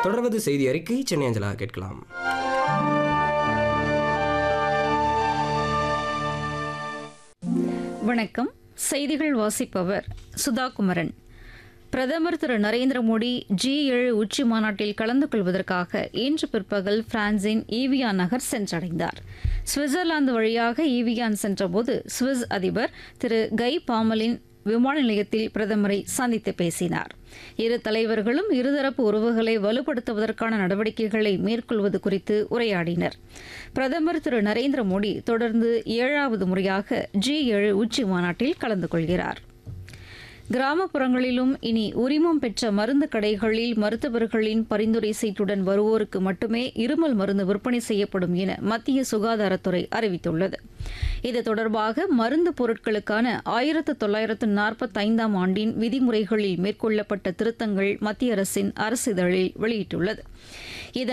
தொடர்வது செய்தி அறிக்கை சென்னை அஞ்சலா கேட்கலாம் வணக்கம் செய்திகள் வாசிப்பவர் சுதா குமரன் பிரதமர் திரு நரேந்திர மோடி ஜி ஏழு உச்சி மாநாட்டில் கலந்து கொள்வதற்காக இன்று பிற்பகல் பிரான்சின் ஈவியான் நகர் சென்றடைந்தார் சுவிட்சர்லாந்து வழியாக ஈவியான் சென்றபோது சுவிஸ் அதிபர் திரு கை பாமலின் விமான நிலையத்தில் பிரதமரை சந்தித்து பேசினார் இரு தலைவர்களும் இருதரப்பு உறவுகளை வலுப்படுத்துவதற்கான நடவடிக்கைகளை மேற்கொள்வது குறித்து உரையாடினர் பிரதமர் திரு நரேந்திர மோடி தொடர்ந்து ஏழாவது முறையாக ஜி ஏழு உச்சி மாநாட்டில் கலந்து கொள்கிறார் கிராமப்புறங்களிலும் இனி உரிமம் பெற்ற மருந்து கடைகளில் மருத்துவர்களின் பரிந்துரை சீட்டுடன் வருவோருக்கு மட்டுமே இருமல் மருந்து விற்பனை செய்யப்படும் என மத்திய சுகாதாரத்துறை அறிவித்துள்ளது இது தொடர்பாக மருந்து பொருட்களுக்கான ஆயிரத்து தொள்ளாயிரத்து நாற்பத்தைந்தாம் ஆண்டின் விதிமுறைகளில் மேற்கொள்ளப்பட்ட திருத்தங்கள் மத்திய அரசின் அரசிதழில் வெளியிட்டுள்ளது இதன்